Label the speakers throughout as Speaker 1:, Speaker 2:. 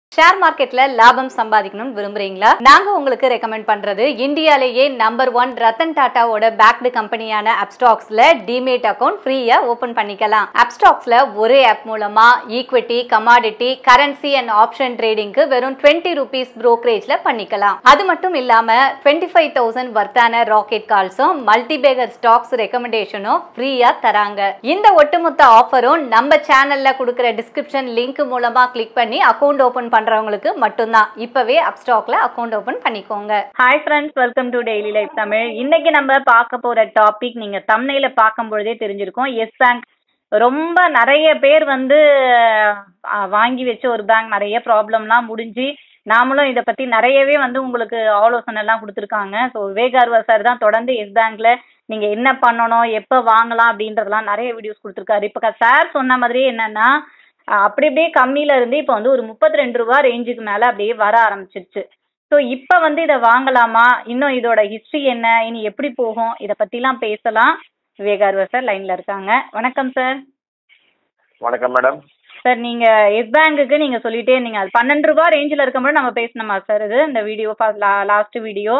Speaker 1: Share மார்க்கெட்ல லாபம் சம்பாதிக்கணும்னு விரும்புறீங்களா நாங்க உங்களுக்கு ரெக்கமெண்ட் பண்றது இந்தியாலேயே நம்பர் ஒன் ரத்தன் டாட்டாவோட பேக்டு கம்பெனியான அப்ஸ்டாக்ஸ்ல டிமேட் அக்கௌண்ட் ஃப்ரீயா ஓபன் பண்ணிக்கலாம் அப்ஸ்டாக்ஸ்ல ஒரே ஆப் மூலமா equity commodity currency and option ட்ரேடிங்க்கு வெறும் டுவெண்ட்டி ருபீஸ் ப்ரோக்கரேஜ்ல பண்ணிக்கலாம் அது மட்டும் இல்லாம டுவெண்ட்டி ஃபைவ் தௌசண்ட் வர்த்தான ராக்கெட் கால்ஸும் மல்டிபேகர் ஸ்டாக்ஸ் ரெக்கமெண்டேஷனும் ஃப்ரீயா தராங்க இந்த ஒட்டுமொத்த ஆஃபரும் நம்ம சேனல்ல கொடுக்குற டிஸ்கிரிப்ஷன் லிங்க் மூலமா கிளிக் பண்ணி அக்கௌண்ட் ஓபன் பண்றவங்களுக்கு மட்டும்தான் இப்பவே அப்ஸ்டாக்ல அக்கௌண்ட் ஓபன் பண்ணிக்கோங்க
Speaker 2: hi friends welcome to daily life Tamil இன்னைக்கு நம்ம பார்க்க போற டாபிக் நீங்க தம்னையில பார்க்கும் பொழுதே தெரிஞ்சிருக்கும் எஸ் பேங்க் ரொம்ப நிறைய பேர் வந்து அஹ், வாங்கி வச்ச ஒரு பேங்க் நிறைய ப்ராப்ளம்லாம் முடிஞ்சு நாமளும் இதை பத்தி நிறையவே வந்து உங்களுக்கு ஆலோசனை எல்லாம் கொடுத்துருக்காங்க ஸோ விவேகார்வா சார் தான் தொடர்ந்து எஸ் பேங்க்ல நீங்க என்ன பண்ணணும் எப்போ வாங்கலாம் அப்படின்றதெல்லாம் நிறைய வீடியோஸ் கொடுத்துருக்காரு இப்போ சார் சொன்ன மாதிரியே என்னன்னா அஹ், அப்படி அப்படியே கம்மியில இருந்து இப்போ வந்து ஒரு முப்பத்தி ரெண்டு ரூபா ரேஞ்சுக்கு மேல அப்படியே வர ஆரம்பிச்சிருச்சு ஸோ இப்போ வந்து இதை வாங்கலாமா இன்னும் இதோட ஹிஸ்ட்ரி என்ன இனி எப்படி போகும் இதை பற்றிலாம் பேசலாம் விவேகார்வா சார் லைனில் இருக்காங்க வணக்கம் சார்
Speaker 3: வணக்கம் மேடம்
Speaker 2: சார் நீங்கள் எஸ் பேங்குக்கு நீங்கள் சொல்லிட்டே இருந்தீங்க அது பன்னெண்டு ரூபா ரேஞ்சில் இருக்கும்போது நம்ம பேசணுமா சார் இது இந்த வீடியோ லாஸ்ட் வீடியோ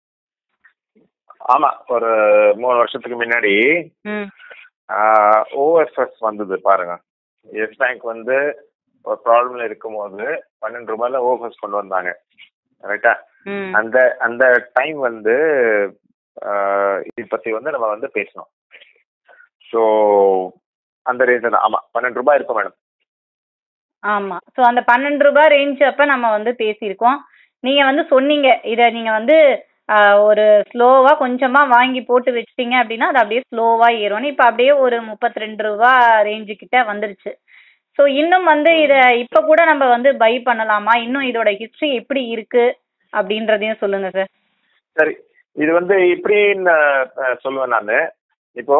Speaker 3: ஆமா ஒரு மூணு வருஷத்துக்கு முன்னாடி
Speaker 2: ம்
Speaker 3: ஓஎஸ்எஸ் வந்தது பாருங்க எஸ் பேங்க் வந்து ஒரு ப்ராப்ளம்ல இருக்கும்போது பன்னெண்டு ரூபாயில ஓஎஸ்எஸ் கொண்டு வந்தாங்க ரைட்டா
Speaker 2: ம்
Speaker 3: அந்த அந்த டைம் வந்து ஆஹ், இது பத்தி வந்து நம்ம வந்து பேசணும் ஸோ அந்த ரேஞ்ச் தான் ஆமா பன்னெண்டு ரூபாய் இருக்கும் மேடம்
Speaker 2: ஆமாம் ஸோ அந்த பன்னெண்டு ரூபாய் ரேஞ்ச் அப்போ நம்ம வந்து பேசியிருக்கோம் நீங்கள் வந்து சொன்னீங்க இதை நீங்கள் வந்து ஆஹ், ஒரு ஸ்லோவாக கொஞ்சமாக வாங்கி போட்டு வச்சிட்டீங்க அப்படின்னா அது அப்படியே ஸ்லோவாக ஏறும்னு இப்போ அப்படியே ஒரு முப்பத்தி ரெண்டு ரூபா ரேஞ்சு கிட்ட வந்துருச்சு ஸோ இன்னும் வந்து இதை இப்போ கூட நம்ம வந்து பை பண்ணலாமா இன்னும் இதோட ஹிஸ்ட்ரி எப்படி இருக்கு அப்படின்றதையும் சொல்லுங்க சார்
Speaker 3: சரி இது வந்து இப்படின்னு அஹ், சொல்லுவேன் நான் இப்போ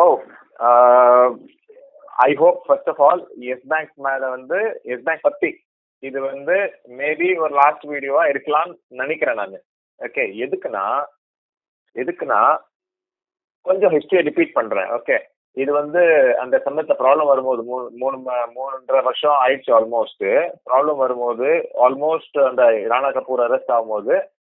Speaker 3: I hope first of all Yes bank மேல வந்து எஸ் பேங்க் பத்தி இது வந்து மேபி ஒரு லாஸ்ட் வீடியோவா இருக்கலாம்னு நினைக்கிறேன் நான் ஓகே எதுக்குன்னா எதுக்குன்னா கொஞ்சம் ஹிஸ்டரியை ரிப்பீட் பண்றேன் ஓகே இது வந்து அந்த சமயத்துல ப்ராப்ளம் வரும்போது மூணு மூணு ம- மூன்றரை வருஷம் ஆயிடுச்சு ஆல்மோஸ்ட் ப்ராப்ளம் வரும்போது ஆல்மோஸ்ட் அந்த ராணா கபூர் அரெஸ்ட் ஆகும்போது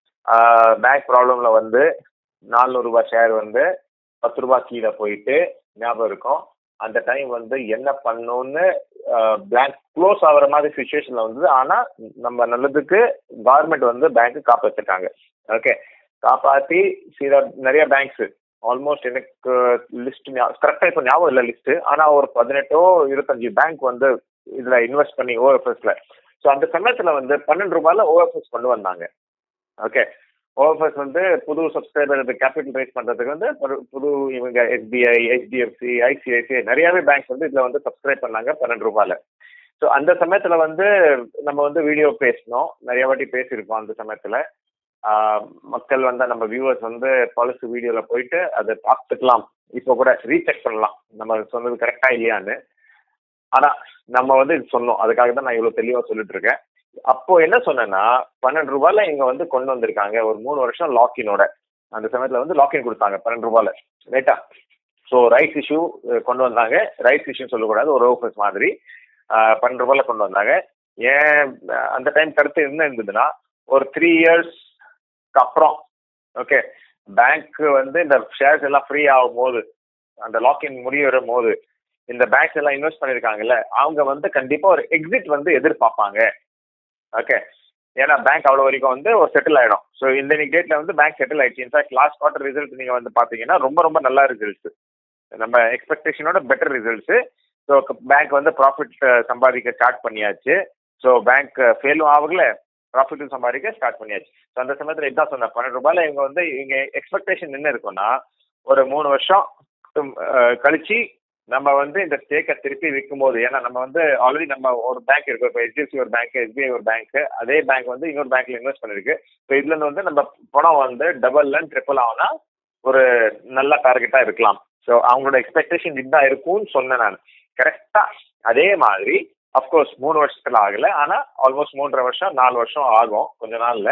Speaker 3: பேங்க் ப்ராப்ளம்ல வந்து 400 ரூபாய் ஷேர் வந்து பத்து ரூபாய் கீழே போயிட்டு ஞாபகம் இருக்கும் அந்த டைம் வந்து என்ன பண்ணணும்னு பேங்க் க்ளோஸ் ஆகுற மாதிரி சுச்சுவேஷன்ல வந்தது ஆனா நம்ம நல்லதுக்கு கவர்மெண்ட் வந்து பேங்க் காப்பாத்திட்டாங்க ஓகே காப்பாத்தி சில நிறைய பேங்க்ஸ் ஆல்மோஸ்ட் எனக்கு லிஸ்ட் கரெக்டா இப்போ ஞாபகம் இல்லை லிஸ்ட் ஆனா ஒரு பதினெட்டோ இருபத்தஞ்சு பேங்க் வந்து இதுல இன்வெஸ்ட் பண்ணி ஓஎஃப்எஸ்ல ஸோ அந்த சமயத்துல வந்து பன்னெண்டு ரூபாயில ஓஎஃப்எஸ் கொண்டு வந்தாங்க ஓகே ஓஎஃப்எஸ் வந்து புது சப்ஸ்கிரைபர் கேபிட்டல் ரைஸ் பண்றதுக்கு வந்து ஒரு புது இவங்க எஸ்பிஐ ஹெச்டிஎஃப்சி ஐசிஐசிஐ நிறையவே பேங்க்ஸ் வந்து இதுல வந்து சப்ஸ்கிரைப் பண்ணாங்க பன்னெண்டு ரூபாயில ஸோ அந்த சமயத்துல வந்து நம்ம வந்து வீடியோ பேசினோம் நிறைய வாட்டி பேசியிருக்கோம் அந்த சமயத்துல ஆஹ் மக்கள் வந்து நம்ம வியூவர்ஸ் வந்து பழசு வீடியோல போயிட்டு அதை பார்த்துக்கலாம் இப்போ கூட ரீசெக் பண்ணலாம் நம்ம சொன்னது கரெக்டா இல்லையான்னு ஆனா நம்ம வந்து இது சொன்னோம் அதுக்காக தான் நான் இவ்வளவு தெளிவா சொல்லிட்டு இருக்கேன் அப்போ என்ன சொன்னேன்னா பன்னெண்டு ரூபாயில இங்க வந்து கொண்டு வந்திருக்காங்க ஒரு மூணு வருஷம் லாக்கினோட அந்த சமயத்துல வந்து லாக்கின் கொடுத்தாங்க பன்னெண்டு ரூபாயில ரைட்டா ஸோ ரைஸ் இஷ்யூ கொண்டு வந்தாங்க ரைஸ் இஷ்யூ சொல்லக்கூடாது ஒரு ஓஃபர்ஸ் மாதிரி ஆஹ் பன்னெண்டு ரூபாயில கொண்டு வந்தாங்க ஏன் அஹ் அந்த டைம் கருத்து என்ன இருந்ததுன்னா ஒரு த்ரீ இயர்ஸ்க்கு அப்புறம் ஓகே பேங்க் வந்து இந்த ஷேர்ஸ் எல்லாம் ஃப்ரீ ஆகும் போது அந்த லாக்இன் முடியும் போது இந்த பேங்க்ஸ் எல்லாம் இன்வெஸ்ட் பண்ணிருக்காங்கல்ல அவங்க வந்து கண்டிப்பா ஒரு எக்ஸிட் வந்து எதிர்பார்ப்பாங்க ஓகே ஏன்னா பேங்க் அவ்வளோ வரைக்கும் வந்து ஒரு செட்டில் ஆயிடும் ஸோ இந்த டேட்ல வந்து பேங்க் செட்டில் ஆயிடுச்சு இன்ஃபேக்ட் லாஸ்ட் குவார்டர் ரிசல்ட் நீங்க வந்து பாத்தீங்கன்னா ரொம்ப ரொம்ப நல்ல ரிசல்ட்ஸ் நம்ம எக்ஸ்பெக்டேஷனோட பெட்டர் ரிசல்ட்ஸ் ஸோ பேங்க் வந்து ப்ராஃபிட் சம்பாதிக்க ஸ்டார்ட் பண்ணியாச்சு ஸோ பேங்க் ஃபெயிலும் ஆகல ப்ராஃபிட்டும் சம்பாதிக்க ஸ்டார்ட் பண்ணியாச்சு ஸோ அந்த சமயத்தில் இதான் சொன்னேன் பன்னெண்டு ரூபாயில இவங்க வந்து இவங்க எக்ஸ்பெக்டேஷன் என்ன இருக்கும்னா ஒரு மூணு வருஷம் அஹ், கழிச்சு நம்ம வந்து இந்த ஸ்டேக்கை திருப்பி விற்கும்போது ஏன்னா நம்ம வந்து ஆல்ரெடி நம்ம ஒரு பேங்க் இருக்கு இப்போ ஹெச்டிஎஃப்சி ஒரு பேங்க் எஸ்பிஐ ஒரு பேங்க் அதே பேங்க் வந்து இன்னொரு பேங்க்ல இன்வெஸ்ட் பண்ணிருக்கு ஸோ இதுல இருந்து வந்து நம்ம பணம் வந்து டபுள் ட்ரிபிள் ஆகுனா ஒரு நல்ல டார்கெட்டா இருக்கலாம் ஸோ அவங்களோட எக்ஸ்பெக்டேஷன் இதுதான் இருக்கும்னு சொன்னேன் நான் கரெக்டா அதே மாதிரி அஃப்கோர்ஸ் மூணு வருஷத்துல ஆகல ஆனா ஆல்மோஸ்ட் மூன்றரை வருஷம் நாலு வருஷம் ஆகும் கொஞ்ச நாள்ல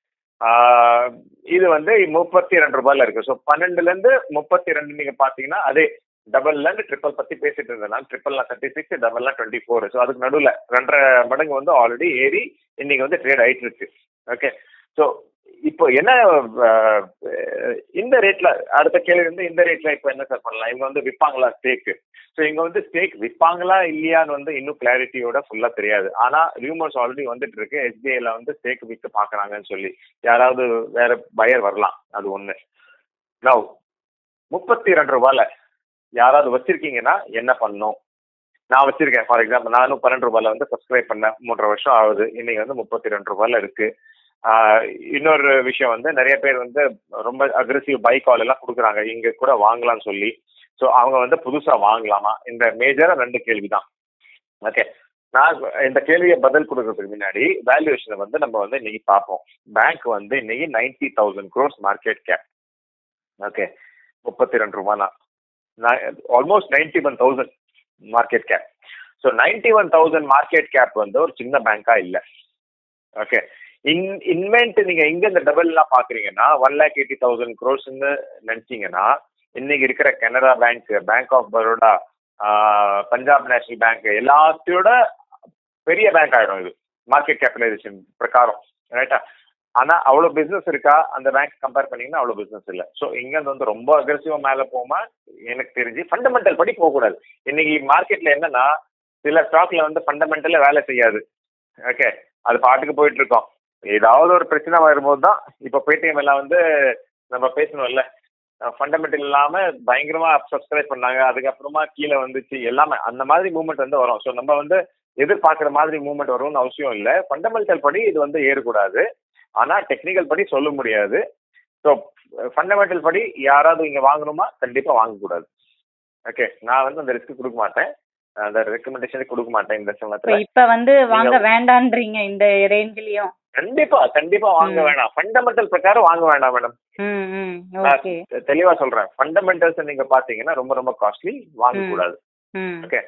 Speaker 3: ஆஹ் இது வந்து முப்பத்தி ரெண்டு ரூபாயில இருக்கு ஸோ பன்னெண்டுல இருந்து முப்பத்தி ரெண்டு நீங்க பாத்தீங்கன்னா அதே டபுள்ல இருந்து ட்ரிபிள் பத்தி பேசிட்டு இருந்தேன் ட்ரிபிள்லாம் தேர்ட்டி சிக்ஸ் டபுள்லாம் டுவெண்ட்டி ஃபோர் ஸோ அதுக்கு நடுவில் ரெண்டரை மடங்கு வந்து ஆல்ரெடி ஏறி இன்னைக்கு வந்து ட்ரேட் ஆயிட்டு இருக்கு ஓகே ஸோ இப்போ என்ன அஹ், இந்த ரேட்ல அடுத்த கேள்வி வந்து இந்த ரேட்ல இப்போ என்ன சார் பண்ணலாம் இவங்க வந்து விற்பாங்களா ஸ்டேக்கு ஸோ இங்க வந்து ஸ்டேக் விற்பாங்களா இல்லையான்னு வந்து இன்னும் கிளாரிட்டியோட ஃபுல்லா தெரியாது ஆனா ரூமர்ஸ் ஆல்ரெடி வந்துட்டு இருக்கு எஸ்பிஐல வந்து ஸ்டேக் விற்க பாக்குறாங்கன்னு சொல்லி யாராவது வேற பயர் வரலாம் அது ஒண்ணு நவ் முப்பத்தி ரெண்டு ரூபாயில யாராவது வச்சிருக்கீங்கன்னா என்ன பண்ணணும் நான் வச்சிருக்கேன் ஃபார் எக்ஸாம்பிள் நானும் பன்னெண்டு ரூபாயில வந்து சப்ஸ்கிரைப் பண்ணேன் மூன்றரை வருஷம் ஆகுது இன்னைக்கு வந்து முப்பத்தி ரெண்டு ரூபாயில இருக்கு ஆஹ் இன்னொரு விஷயம் வந்து நிறைய பேர் வந்து ரொம்ப அக்ரெசிவ் பை கால் எல்லாம் கொடுக்குறாங்க இங்க கூட வாங்கலாம்னு சொல்லி ஸோ அவங்க வந்து புதுசா வாங்கலாமா இந்த மேஜரா ரெண்டு கேள்வி தான் ஓகே நான் இந்த கேள்வியை பதில் கொடுக்கறதுக்கு முன்னாடி வேல்யூவேஷனை வந்து நம்ம வந்து இன்னைக்கு பார்ப்போம் பேங்க் வந்து இன்னைக்கு ninety thousand crores market cap okay முப்பத்தி ரெண்டு ரூபானா almost ninety one thousand market cap so ninety one thousand market cap வந்து ஒரு சின்ன பேங்கா இல்லை ஓகே இன் இன்வென்ட் நீங்க எங்க இந்த டபுள் எல்லாம் பாக்குறீங்கன்னா ஒன் லேக் எயிட்டி தௌசண்ட் க்ரோஸ்ன்னு நினைச்சீங்கன்னா இன்னைக்கு இருக்கிற Canara bank bank of Baroda Punjab national bank எல்லாத்தையோட பெரிய பேங்க் ஆயிடும் இது மார்க்கெட் கேபிடலைசேஷன் பிரகாரம் ரைட்டா ஆனா அவ்வளவு பிசினஸ் இருக்கா அந்த பேங்க் கம்பேர் பண்ணீங்கன்னா அவ்வளவு பிசினஸ் இல்ல சோ இங்க வந்து ரொம்ப அக்ரெசிவா மேல போமா எனக்கு தெரிஞ்சு ஃபண்டமெண்டல் படி போக கூடாது இன்னைக்கு மார்க்கெட்ல என்னன்னா சில ஸ்டாக்ல வந்து ஃபண்டமெண்டல்ல வேலை செய்யாது ஓகே அது பாட்டுக்கு போயிட்டு இருக்கோம் ஏதாவது ஒரு பிரச்சனை வரும்போது தான் இப்போ பேடிஎம் எல்லாம் வந்து நம்ம பேசணும்ல ஃபண்டமெண்டல் இல்லாம பயங்கரமா சப்ஸ்கிரைப் பண்ணாங்க அதுக்கப்புறமா கீழே வந்துச்சு எல்லாமே அந்த மாதிரி மூவ்மெண்ட் வந்து வரும் ஸோ நம்ம வந்து எதிர்பார்க்குற மாதிரி மூவ்மெண்ட் வரும்னு அவசியம் இல்லை ஃபண்டமெண்டல் படி இது வந்து ஏறக்கூடாது ஆனா டெக்னிக்கல் படி சொல்ல முடியாது ஸோ ஃபண்டமெண்டல் படி யாராவது இங்க வாங்கணுமா கண்டிப்பா வாங்கக்கூடாது ஓகே நான் வந்து அந்த ரிஸ்க் கொடுக்க மாட்டேன் அந்த ரெக்கமெண்டேஷன் கொடுக்க மாட்டேன் இந்த
Speaker 2: இப்ப
Speaker 3: சமயத்துல
Speaker 2: இப்ப வந்து வாங்க வேண்டான்றீங்க இந்த ரேஞ்சிலயும்
Speaker 3: கண்டிப்பா கண்டிப்பா வாங்க
Speaker 2: ம்.
Speaker 3: வேணாம் ஃபண்டமெண்டல் பிரகாரம் வாங்க வேண்டாம் மேடம்
Speaker 2: ம் ம்
Speaker 3: நான்
Speaker 2: ஓகே
Speaker 3: தெளிவா சொல்றேன் ஃபண்டமெண்டல்ஸ் நீங்க பாத்தீங்கன்னா ரொம்ப ரொம்ப காஸ்ட்லி வாங்க
Speaker 2: ம்.
Speaker 3: கூடாது
Speaker 2: ம்
Speaker 3: ஓகே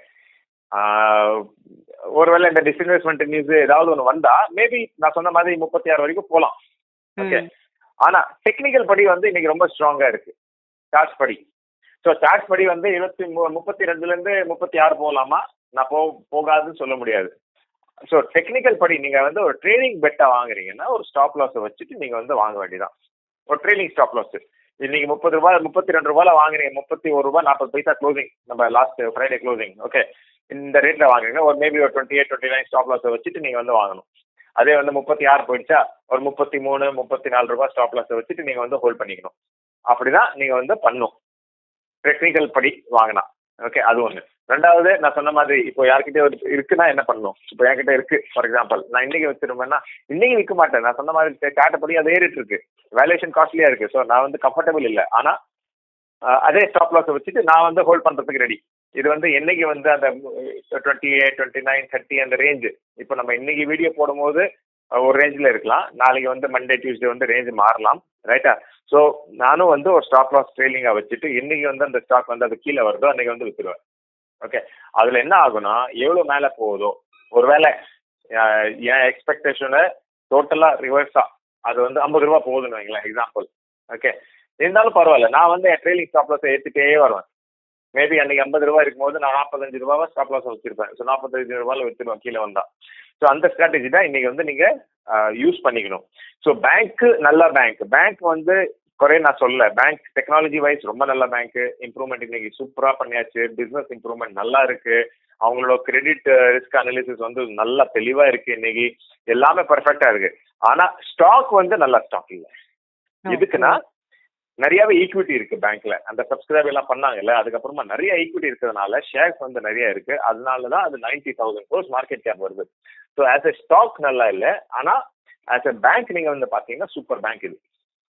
Speaker 3: ஒருவேளை இந்த டிஸ்இன்வெஸ்ட்மெண்ட் நியூஸ் ஏதாவது ஒன்று வந்தா மேபி நான் சொன்ன மாதிரி முப்பத்தி ஆறு வரைக்கும் போகலாம் ஓகே
Speaker 2: ம்.
Speaker 3: ஆனா டெக்னிக்கல் படி வந்து இன்னைக்கு ரொம்ப ஸ்ட்ராங்கா இருக்கு சார்ஜ் படி ஸோ சார்ஜ் படி வந்து இருபத்தி மு- முப்பத்தி ரெண்டுல இருந்து முப்பத்தி ஆறு போகலாமா நான் போ போகாதுன்னு சொல்ல முடியாது ஸோ டெக்னிக்கல் படி நீங்க வந்து ஒரு ட்ரேடிங் பெட்டா வாங்குறீங்கன்னா ஒரு ஸ்டாப் லாஸை வச்சுட்டு நீங்க வந்து வாங்க வேண்டியதான் ஒரு ட்ரேடிங் ஸ்டாப் லாஸ் இன்னைக்கு முப்பது ரூபாய் முப்பத்தி ரெண்டு ரூபாயில வாங்குறீங்க முப்பத்தி ஒரு ரூபாய் நாற்பது பைசா க்ளோசிங் நம்ம லாஸ்ட் ஃப்ரைடே க்ளோசிங் ஓகே இந்த ரேட்ல வாங்குறீங்க ஒரு மேபி ஒரு twenty eight twenty nine stop லாஸை வச்சுட்டு நீங்க வந்து வாங்கணும் அதே வந்து முப்பத்தி ஆறு போயிடுச்சா ஒரு முப்பத்தி மூணு முப்பத்தி நாலு ரூபாய் ஸ்டாப் லாஸை வச்சுட்டு நீங்க வந்து ஹோல்ட் பண்ணிக்கணும் அப்படிதான் நீங்க வந்து பண்ணும் டெக்னிக்கல் படி வாங்கினா ஓகே அது ஒண்ணு ரெண்டாவது நான் சொன்ன மாதிரி இப்போ யார்கிட்ட ஒரு இருக்குன்னா என்ன பண்ணணும் இப்போ என்கிட்ட இருக்கு ஃபார் எக்ஸாம்பிள் நான் இன்னைக்கு வச்சிருந்தேன்னா இன்னைக்கு விற்க மாட்டேன் நான் சொன்ன மாதிரி காட்டப்படி அது ஏறிட்டு இருக்கு வேல்யூஷன் காஸ்ட்லியா இருக்கு ஸோ நான் வந்து கம்ஃபர்டபுள் இல்லை ஆனா அஹ், அதே ஸ்டாப் லாஸை வச்சுட்டு நான் வந்து ஹோல்ட் பண்றதுக்கு ரெடி இது வந்து என்னைக்கு வந்து அந்த twenty eight twenty nine thirty அந்த ரேஞ்சு இப்போ நம்ம இன்னைக்கு வீடியோ போடும்போது அஹ், ஒரு ரேஞ்சில் இருக்கலாம் நாளைக்கு வந்து மண்டே டியூஸ்டே வந்து ரேஞ்ச் மாறலாம் ரைட்டா ஸோ நானும் வந்து ஒரு ஸ்டாப் லாஸ் ட்ரெயிலிங்காக வச்சுட்டு இன்னைக்கு வந்து அந்த ஸ்டாக் வந்து அது கீழே வருதோ அன்னைக்கு வந்து வித்துருவேன் ஓகே அதுல என்ன ஆகும்னா எவ்வளவு மேல போகுதோ ஒருவேளை அஹ், என் எக்ஸ்பெக்டேஷனை டோட்டலா ரிவர்ஸா அது வந்து ஐம்பது ரூபா போகுதுன்னு வைங்களேன் எக்ஸாம்பிள் ஓகே இருந்தாலும் பரவாயில்ல நான் வந்து என் ட்ரெயிலிங் ஸ்டாப் லாஸ் ஏற்றிட்டே வருவேன் மேபி அன்னைக்கு ஐம்பது ரூபாய் இருக்கும்போது நான் நாற்பத்தஞ்சு ரூபாவை ஸ்டாப் லாஸ் வச்சிருப்பேன் ஸோ நாற்பத்தஞ்சு ரூபாயில வச்சிருவேன் கீழே வந்தா ஸோ அந்த ஸ்ட்ராட்டஜி தான் இன்னைக்கு வந்து நீங்க யூஸ் பண்ணிக்கணும் ஸோ பேங்க் நல்ல பேங்க் பேங்க் வந்து குறை நான் சொல்ல பேங்க் டெக்னாலஜி வைஸ் ரொம்ப நல்ல பேங்க் இம்ப்ரூவ்மெண்ட் இன்னைக்கு சூப்பரா பண்ணியாச்சு பிசினஸ் இம்ப்ரூவ்மெண்ட் நல்லா இருக்கு அவங்களோட கிரெடிட் ரிஸ்க் அனாலிசிஸ் வந்து நல்லா தெளிவா இருக்கு இன்னைக்கு எல்லாமே பர்ஃபெக்டா இருக்கு ஆனா ஸ்டாக் வந்து நல்ல ஸ்டாக் இல்ல இதுக்குன்னா நிறையவே ஈக்விட்டி இருக்கு பேங்க்ல அந்த சப்ஸ்கிரைப் எல்லாம் பண்ணாங்கல்ல அதுக்கப்புறமா நிறைய ஈக்விட்டி இருக்கிறதுனால ஷேர்ஸ் வந்து நிறைய இருக்கு அதனால தான் அது ninety thousand crores market cap வருது ஸோ ஆஸ் எ ஸ்டாக் நல்லா இல்லை ஆனா ஆஸ் எ பேங்க் நீங்க வந்து பாத்தீங்கன்னா சூப்பர் பேங்க் இது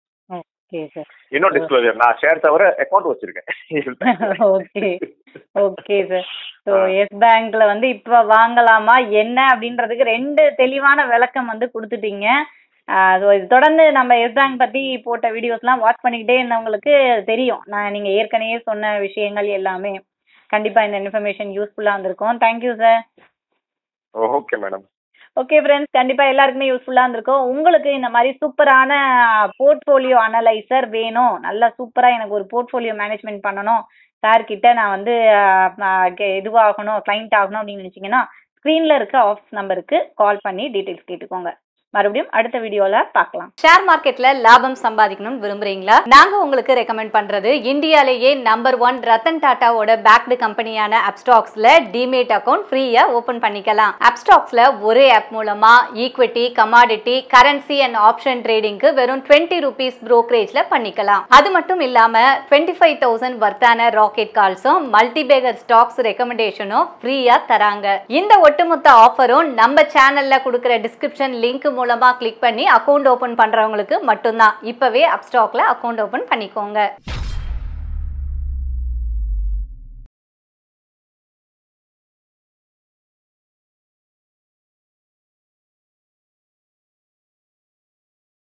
Speaker 2: ஓகே சார்
Speaker 3: இன்னும் டிஸ்க்ளோஜர் நான் ஷேர் தவிர அக்கௌண்ட் வச்சிருக்கேன்
Speaker 2: okay okay sir so Yes பேங்க்ல வந்து இப்ப வாங்கலாமா என்ன அப்படின்றதுக்கு ரெண்டு தெளிவான விளக்கம் வந்து கொடுத்துட்டீங்க ஸோ இது தொடர்ந்து நம்ம எஸ் பேங்க் பத்தி போட்ட வீடியோஸ்லாம் வாட்ச் பண்ணிக்கிட்டே இருந்தவங்களுக்கு தெரியும் நான் நீங்க ஏற்கனவே சொன்ன விஷயங்கள் எல்லாமே கண்டிப்பா இந்த இன்ஃபர்மேஷன் யூஸ்ஃபுல்லா இருந்திருக்கும் thank you sir
Speaker 3: okay madam
Speaker 2: okay friends கண்டிப்பா எல்லாருக்குமே யூஸ்ஃபுல்லா இருந்திருக்கும் உங்களுக்கு இந்த மாதிரி சூப்பரான போர்ட்ஃபோலியோ அனலைசர் வேணும் நல்லா சூப்பரா எனக்கு ஒரு போர்ட்ஃபோலியோ மேனேஜ்மெண்ட் பண்ணணும் சார் கிட்ட நான் வந்து ஆஹ், நான் கே- இதுவாகணும் கிளைண்ட் ஆகணும் அப்படின்னு நினைச்சீங்கன்னா ஸ்க்ரீன்ல இருக்க ஆஃப் நம்பருக்கு கால் பண்ணி டீட்டெயில்ஸ் கேட்டுக்கோங்க மறுபடியும் அடுத்த வீடியோல பார்க்கலாம்
Speaker 1: ஷேர் மார்க்கெட்ல லாபம் சம்பாதிக்கணும்னு விரும்புறீங்களா நாங்க உங்களுக்கு ரெக்கமெண்ட் பண்றது இந்தியாலேயே நம்பர் ஒன் ரத்தன் டாட்டாவோட பேக்டு கம்பெனியான அப்ஸ்டாக்ஸ்ல டிமேட் அக்கவுண்ட் ஃப்ரீயா ஓபன் பண்ணிக்கலாம் அப்ஸ்டாக்ஸ்ல ஒரே ஆப் மூலமா equity commodity currency and option ட்ரேடிங்க்கு வெறும் டுவெண்ட்டி ருபீஸ் ப்ரோக்கரேஜ்ல பண்ணிக்கலாம் அது மட்டும் இல்லாம டுவெண்ட்டி ஃபைவ் தௌசண்ட் வர்த்தான ராக்கெட் கால்ஸும் மல்டிபேகர் ஸ்டாக்ஸ் ரெக்கமெண்டேஷனும் ஃப்ரீயா தராங்க இந்த ஒட்டுமொத்த ஆஃபரும் நம்ம சேனல்ல கொடுக்குற டிஸ்கிரிப்ஷன் லிங்க் மூலமா கிளிக் பண்ணி அக்கவுண்ட் ஓபன் பண்றவங்களுக்கு மட்டும்தான் இப்பவே அப்ஸ்டாக்ல அக்கவுண்ட் ஓபன் பண்ணிக்கோங்க